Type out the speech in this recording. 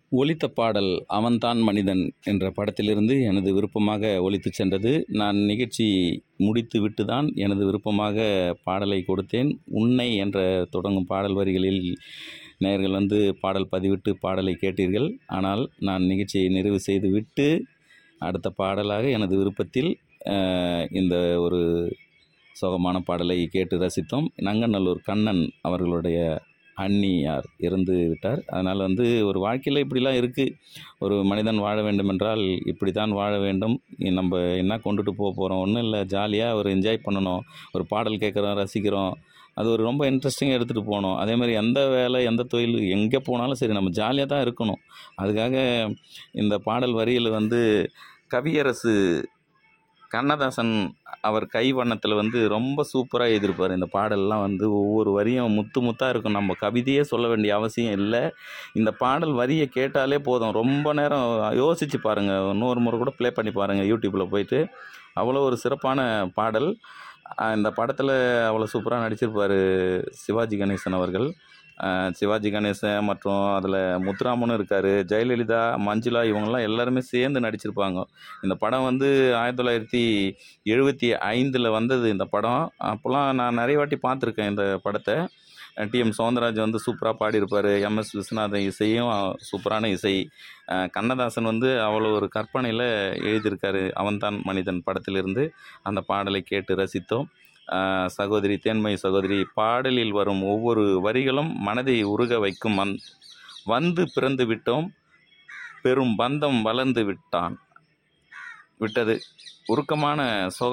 ஒலித்த பாடல் அவன்தான் மனிதன் என்ற படத்திலிருந்து எனது விருப்பமாக ஒலித்துச் சென்றது நான் நிகழ்ச்சி முடித்து விட்டு தான் எனது விருப்பமாக பாடலை கொடுத்தேன் உன்னை என்ற தொடங்கும் பாடல் வரிகளில் நேயர்கள் வந்து பாடல் பதிவிட்டு பாடலை கேட்டீர்கள் ஆனால் நான் நிகழ்ச்சியை நிறைவு செய்து விட்டு அடுத்த பாடலாக எனது விருப்பத்தில் அஹ், இந்த ஒரு சோகமான பாடலை கேட்டு ரசித்தோம் நங்கநல்லூர் கண்ணன் அவர்களுடைய அண்ணியார் இறந்து விட்டார் அதனால் வந்து ஒரு வாழ்க்கையில் இப்படிலாம் இருக்குது ஒரு மனிதன் வாழ வேண்டுமென்றால் இப்படி தான் வாழ வேண்டும் இ- நம்ம என்ன கொண்டுட்டு போக போகிறோம் ஒன்றும் இல்லை ஜாலியாக ஒரு என்ஜாய் பண்ணணும் ஒரு பாடல் கேட்குறோம் ரசிக்கிறோம் அது ஒரு ரொம்ப இன்ட்ரெஸ்டிங்காக எடுத்துகிட்டு போகணும் அதே மாதிரி எந்த வேலை எந்த தொழில் எங்கே போனாலும் சரி நம்ம ஜாலியாக தான் இருக்கணும் அதுக்காக இந்த பாடல் வரியில் வந்து கவியரசு கண்ணதாசன் அவர் கை வண்ணத்தில் வந்து ரொம்ப சூப்பராக எழுதியிருப்பார் இந்த பாடல்லாம் வந்து ஒவ்வொரு வரியும் முத்து முத்தாக இருக்கும் நம்ம கவிதையே சொல்ல வேண்டிய அவசியம் இல்லை இந்த பாடல் வரியை கேட்டாலே போதும் ரொம்ப நேரம் யோசித்து பாருங்கள் இன்னொரு முறை கூட ப்ளே பண்ணி பாருங்கள் யூடியூப்பில் போயிட்டு அவ்வளோ ஒரு சிறப்பான பாடல் அஹ் இந்த படத்தில் அவ்வளோ சூப்பராக நடிச்சிருப்பார் சிவாஜி கணேசன் அவர்கள் அஹ் சிவாஜி கணேசன் மற்றும் அதில் முத்துராமனும் இருக்கார் ஜெயலலிதா மஞ்சுளா இவங்கெல்லாம் எல்லாருமே சேர்ந்து நடிச்சிருப்பாங்க இந்த படம் வந்து ஆயிரத்தி தொள்ளாயிரத்தி எழுபத்தி ஐந்தில் வந்தது இந்த படம் அப்போல்லாம் நான் நிறைய வாட்டி பார்த்துருக்கேன் இந்த படத்தை டிஎம் சௌந்தரராஜ் வந்து சூப்பராக பாடியிருப்பார் எம்எஸ் விஸ்வநாதன் இசையும் சூப்பரான இசை அஹ் கண்ணதாசன் வந்து அவ்வளோ ஒரு கற்பனையில் எழுதியிருக்காரு அவன்தான் மனிதன் படத்திலிருந்து அந்த பாடலை கேட்டு ரசித்தோம் அஹ் சகோதரி தேன்மை சகோதரி பாடலில் வரும் ஒவ்வொரு வரிகளும் மனதை உருக வைக்கும் மன் வந்து பிறந்து விட்டோம் பெரும் பந்தம் வளர்ந்து விட்டான் விட்டது உருக்கமான சோக